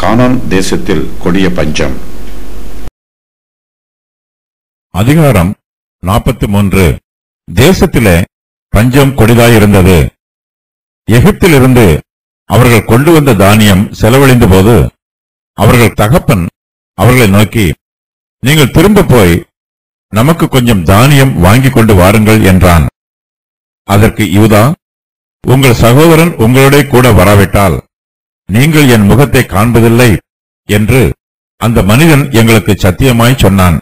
கானான் தேசத்தில் கொடிய பஞ்சம் அதிகாரம் நாற்பத்தி மூன்று தேசத்திலே பஞ்சம் கொடிதாயிருந்தது எகிப்திலிருந்து அவர்கள் கொண்டு வந்த தானியம் செலவழிந்த போது அவர்கள் தகப்பன் அவர்களை நோக்கி நீங்கள் திரும்ப போய் நமக்கு கொஞ்சம் தானியம் வாங்கிக் கொண்டு வாருங்கள் என்றான் அதற்கு யூதா உங்கள் சகோதரன் உங்களோட கூட வராவிட்டால் நீங்கள் என் முகத்தை காண்பதில்லை என்று அந்த மனிதன் எங்களுக்கு சத்தியமாய் சொன்னான்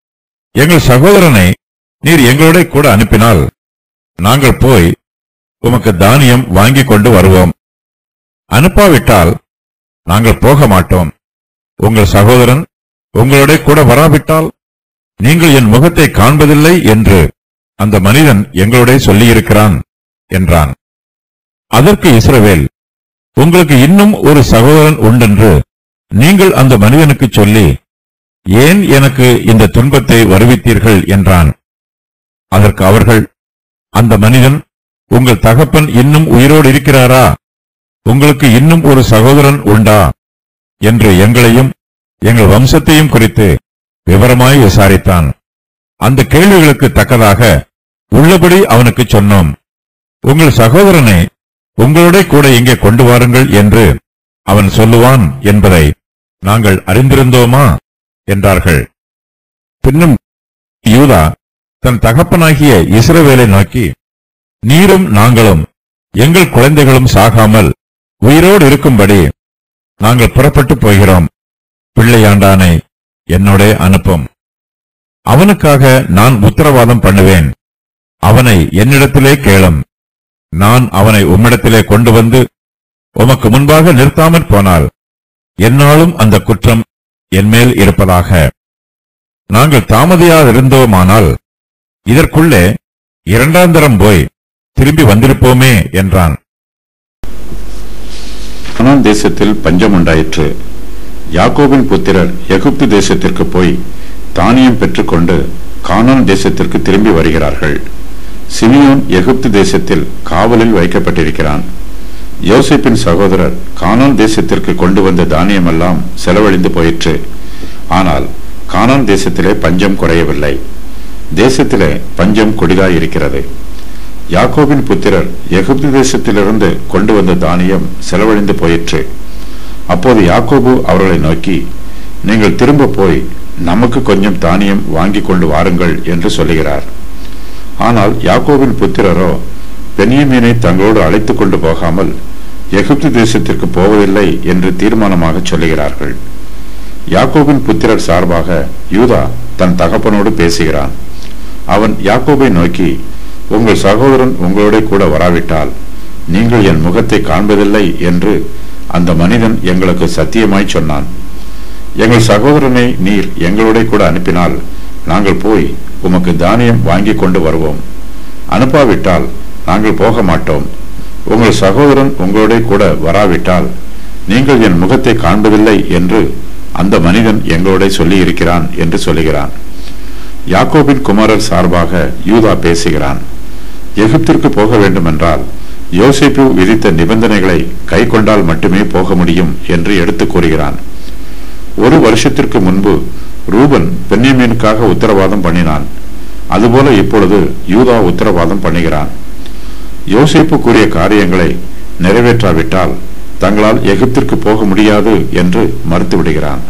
எங்கள் சகோதரனை நீர் எங்களோட கூட அனுப்பினால் நாங்கள் போய் உமக்கு தானியம் வாங்கிக் கொண்டு வருவோம் அனுப்பாவிட்டால் நாங்கள் போக மாட்டோம் உங்கள் சகோதரன் உங்களோட கூட வராவிட்டால் நீங்கள் என் முகத்தை காண்பதில்லை என்று அந்த மனிதன் எங்களோட சொல்லியிருக்கிறான் என்றான் அதற்கு இஸ்ரவேல் உங்களுக்கு இன்னும் ஒரு சகோதரன் உண்டென்று நீங்கள் அந்த மனிதனுக்கு சொல்லி ஏன் எனக்கு இந்த துன்பத்தை வருவித்தீர்கள் என்றான் அதற்கு அவர்கள் அந்த மனிதன் உங்கள் தகப்பன் இன்னும் உயிரோடு இருக்கிறாரா உங்களுக்கு இன்னும் ஒரு சகோதரன் உண்டா என்று எங்களையும் எங்கள் வம்சத்தையும் குறித்து விவரமாய் விசாரித்தான் அந்த கேள்விகளுக்கு தக்கதாக உள்ளபடி அவனுக்கு சொன்னோம் உங்கள் சகோதரனை உங்களோட கூட இங்கே கொண்டு வாருங்கள் என்று அவன் சொல்லுவான் என்பதை நாங்கள் அறிந்திருந்தோமா என்றார்கள் பின்னும் யூதா தன் தகப்பனாகிய இஸ்ரவேலை நோக்கி நீரும் நாங்களும் எங்கள் குழந்தைகளும் சாகாமல் உயிரோடு இருக்கும்படி நாங்கள் புறப்பட்டு போகிறோம் பிள்ளையாண்டானை என்னோட அனுப்பும் அவனுக்காக நான் உத்தரவாதம் பண்ணுவேன் அவனை என்னிடத்திலே கேளும் நான் அவனை உம்மிடத்திலே கொண்டு வந்து உமக்கு முன்பாக நிறுத்தாமற் போனால் என்னாலும் அந்த குற்றம் என்மேல் இருப்பதாக நாங்கள் தாமதியாதிருந்தோமானால் இதற்குள்ளே இரண்டாந்தரம் போய் திரும்பி வந்திருப்போமே என்றான் கானான் தேசத்தில் பஞ்சம் உண்டாயிற்று யாக்கோபின் புத்திரர் எகிப்து தேசத்திற்கு போய் தானியம் பெற்றுக்கொண்டு கானான் தேசத்திற்கு திரும்பி வருகிறார்கள் சிமியோன் எகிப்து தேசத்தில் காவலில் வைக்கப்பட்டிருக்கிறான் யோசேப்பின் சகோதரர் கானான் தேசத்திற்கு கொண்டு வந்த தானியமெல்லாம் செலவழிந்து போயிற்று ஆனால் கானான் தேசத்திலே பஞ்சம் குறையவில்லை தேசத்திலே பஞ்சம் கொடிதாய் இருக்கிறது யாக்கோபின் புத்திரர் எகிப்து தேசத்திலிருந்து கொண்டு வந்த தானியம் செலவழிந்து போயிற்று அப்போது யாக்கோபு அவர்களை நோக்கி நீங்கள் திரும்ப போய் நமக்கு கொஞ்சம் தானியம் வாங்கி கொண்டு வாருங்கள் என்று சொல்லுகிறார் ஆனால் யாக்கோபின் புத்திரரோ பென்யமீனை தங்களோடு அழைத்துக் கொண்டு போகாமல் எகிப்து தேசத்திற்கு போவதில்லை என்று தீர்மானமாக சொல்லுகிறார்கள் யாக்கோபின் புத்திரர் சார்பாக யூதா தன் தகப்பனோடு பேசுகிறான் அவன் யாக்கோபை நோக்கி உங்கள் சகோதரன் உங்களோட கூட வராவிட்டால் நீங்கள் என் முகத்தை காண்பதில்லை என்று அந்த மனிதன் எங்களுக்கு சத்தியமாய் சொன்னான் எங்கள் சகோதரனை நீர் எங்களோட கூட அனுப்பினால் நாங்கள் போய் உமக்கு தானியம் வாங்கி கொண்டு வருவோம் அனுப்பாவிட்டால் நாங்கள் போக மாட்டோம் உங்கள் சகோதரன் உங்களோட கூட வராவிட்டால் நீங்கள் என் முகத்தை காண்பதில்லை என்று அந்த மனிதன் எங்களோட சொல்லி இருக்கிறான் என்று சொல்லுகிறான் யாக்கோபின் குமாரர் சார்பாக யூதா பேசுகிறான் எகிப்திற்கு போக வேண்டுமென்றால் யோசேப்பு விதித்த நிபந்தனைகளை கை கொண்டால் மட்டுமே போக முடியும் என்று எடுத்துக் கூறுகிறான் ஒரு வருஷத்திற்கு முன்பு ரூபன் பென்யமீனுக்காக உத்தரவாதம் பண்ணினான் அதுபோல இப்பொழுது யூதா உத்தரவாதம் பண்ணுகிறான் யோசேப்பு கூறிய காரியங்களை நிறைவேற்றாவிட்டால் தங்களால் எகிப்திற்கு போக முடியாது என்று மறுத்து விடுகிறான்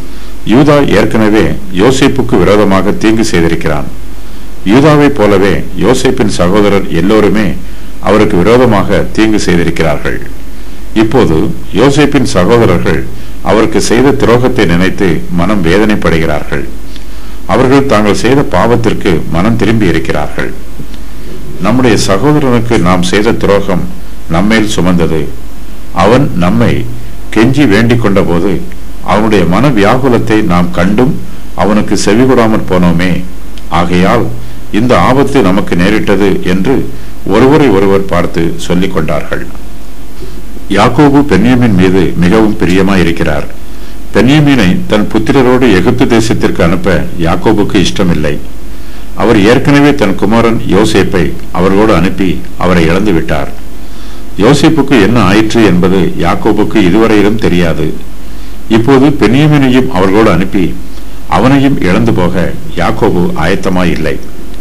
யூதா ஏற்கனவே யோசேப்புக்கு விரோதமாக தீங்கு செய்திருக்கிறான் யூதாவைப் போலவே யோசேப்பின் சகோதரர் எல்லோருமே அவருக்கு விரோதமாக தீங்கு செய்திருக்கிறார்கள் இப்போது யோசேப்பின் சகோதரர்கள் அவருக்கு செய்த துரோகத்தை நினைத்து மனம் வேதனைப்படுகிறார்கள் அவர்கள் தாங்கள் செய்த பாவத்திற்கு மனம் திரும்பி இருக்கிறார்கள் நம்முடைய சகோதரனுக்கு நாம் செய்த துரோகம் நம்மேல் சுமந்தது அவன் நம்மை கெஞ்சி வேண்டிக் கொண்டபோது அவனுடைய மன வியாகுலத்தை நாம் கண்டும் அவனுக்கு செவிகொடாமற் போனோமே ஆகையால் இந்த ஆபத்து நமக்கு நேரிட்டது என்று ஒருவரை ஒருவர் பார்த்து சொல்லிக் கொண்டார்கள் யாக்கோபு பென்யமின் மீது மிகவும் பிரியமாயிருக்கிறார் பென்யமீனை தன் புத்திரரோடு எகிப்து தேசத்திற்கு அனுப்ப யாக்கோபுக்கு இஷ்டமில்லை அவர் ஏற்கனவே தன் குமாரன் யோசேப்பை அவர்களோடு அனுப்பி அவரை இழந்து விட்டார் யோசேப்புக்கு என்ன ஆயிற்று என்பது யாக்கோபுக்கு இதுவரையிலும் தெரியாது இப்போது பென்னியமீனையும் அவர்களோடு அனுப்பி அவனையும் இழந்து போக யாக்கோபு ஆயத்தமாய் இல்லை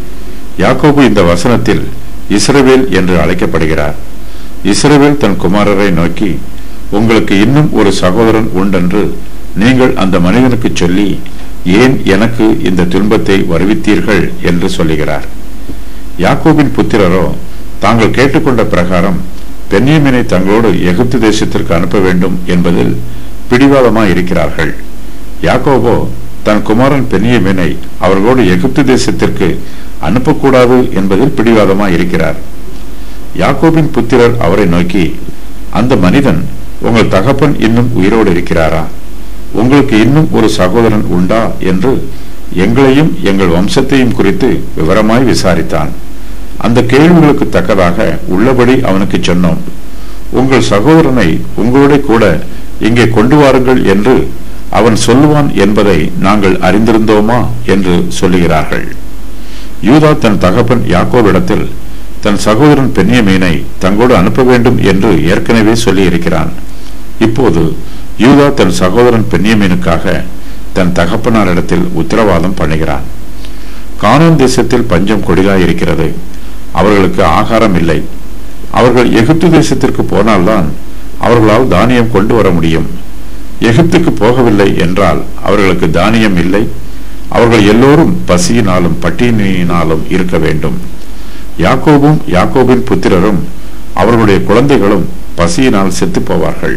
யாக்கோபு இந்த வசனத்தில் இஸ்ரவேல் என்று அழைக்கப்படுகிறார் இஸ்ரவேல் தன் குமாரரை நோக்கி உங்களுக்கு இன்னும் ஒரு சகோதரன் உண்டென்று நீங்கள் அந்த மனிதனுக்கு சொல்லி ஏன் எனக்கு இந்த துன்பத்தை வருவித்தீர்கள் என்று சொல்லுகிறார் யாக்கோபின் புத்திரரோ தாங்கள் கேட்டுக்கொண்ட பிரகாரம் பென்னியமினை தங்களோடு எகிப்து தேசத்திற்கு அனுப்ப வேண்டும் என்பதில் பிடிவாதமாய் இருக்கிறார்கள் யாக்கோபோ தன் குமாரன் பென்னியமினை அவர்களோடு எகிப்து தேசத்திற்கு அனுப்பக்கூடாது என்பதில் பிடிவாதமாய் இருக்கிறார் யாக்கோபின் புத்திரர் அவரை நோக்கி அந்த மனிதன் உங்கள் தகப்பன் இன்னும் உயிரோடு இருக்கிறாரா உங்களுக்கு இன்னும் ஒரு சகோதரன் உண்டா என்று எங்களையும் எங்கள் வம்சத்தையும் குறித்து விவரமாய் விசாரித்தான் அந்த கேள்விகளுக்கு தக்கதாக உள்ளபடி அவனுக்கு சொன்னோம் உங்கள் சகோதரனை உங்களோட கூட இங்கே கொண்டு வாருங்கள் என்று அவன் சொல்லுவான் என்பதை நாங்கள் அறிந்திருந்தோமா என்று சொல்லுகிறார்கள் யூதா தன் தகப்பன் யாக்கோவிடத்தில் தன் சகோதரன் பென்னியமீனை தங்கோடு அனுப்ப வேண்டும் என்று ஏற்கனவே சொல்லியிருக்கிறான் இப்போது யூதா தன் சகோதரன் பென்னியமீனுக்காக தன் தகப்பனாரிடத்தில் உத்தரவாதம் பண்ணுகிறான் கானான் தேசத்தில் பஞ்சம் கொடிதாயிருக்கிறது அவர்களுக்கு ஆகாரம் இல்லை அவர்கள் எகிப்து தேசத்திற்கு போனால்தான் அவர்களால் தானியம் கொண்டு வர முடியும் எகிப்துக்கு போகவில்லை என்றால் அவர்களுக்கு தானியம் இல்லை அவர்கள் எல்லோரும் பசியினாலும் பட்டினியினாலும் இருக்க வேண்டும் யாக்கோபும் யாக்கோபின் புத்திரரும் அவர்களுடைய குழந்தைகளும் பசியினால் செத்து போவார்கள்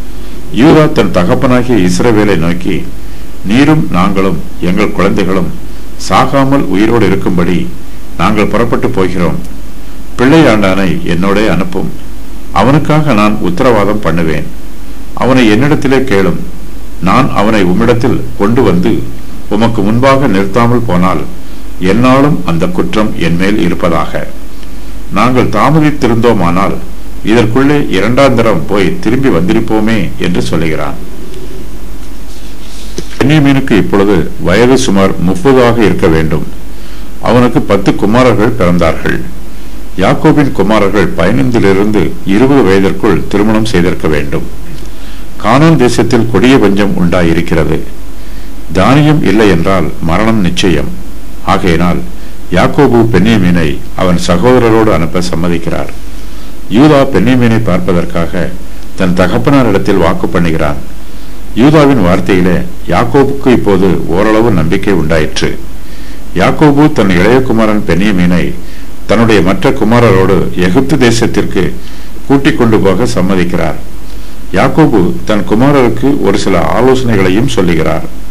யூதா தன் தகப்பனாகிய இஸ்ரவேலை நோக்கி நீரும் நாங்களும் எங்கள் குழந்தைகளும் சாகாமல் உயிரோடு இருக்கும்படி நாங்கள் புறப்பட்டு போகிறோம் பிள்ளையாண்டானை என்னோட அனுப்பும் அவனுக்காக நான் உத்தரவாதம் பண்ணுவேன் அவனை என்னிடத்திலே கேளும் நான் அவனை உம்மிடத்தில் கொண்டு வந்து உமக்கு முன்பாக நிறுத்தாமல் போனால் என்னாலும் அந்த குற்றம் என்மேல் இருப்பதாக நாங்கள் தாமதித்திருந்தோமானால் இதற்குள்ளே இரண்டாம் தரம் போய் திரும்பி வந்திருப்போமே என்று சொல்லுகிறான் பென்னியமீனுக்கு இப்பொழுது வயது சுமார் முப்பதாக இருக்க வேண்டும் அவனுக்கு பத்து குமாரர்கள் பிறந்தார்கள் யாக்கோபின் குமாரர்கள் பதினைந்திலிருந்து இருபது வயதிற்குள் திருமணம் செய்திருக்க வேண்டும் கானான் தேசத்தில் கொடிய பஞ்சம் உண்டாயிருக்கிறது தானியம் இல்லை என்றால் மரணம் நிச்சயம் ஆகையினால் யாக்கோபு பென்னியமீனை அவன் சகோதரரோடு அனுப்ப சம்மதிக்கிறார் யூதா பென்னியமீனை பார்ப்பதற்காக தன் தகப்பனாரிடத்தில் வாக்கு பண்ணுகிறான் யூதாவின் வார்த்தையிலே யாக்கோபுக்கு இப்போது ஓரளவு நம்பிக்கை உண்டாயிற்று யாக்கோபு தன் இளையகுமாரன் பென்னியமீனை தன்னுடைய மற்ற குமாரரோடு எகிப்து தேசத்திற்கு கூட்டிக் கொண்டு போக சம்மதிக்கிறார் யாக்கோபு தன் குமாரருக்கு ஒரு சில ஆலோசனைகளையும் சொல்லுகிறார்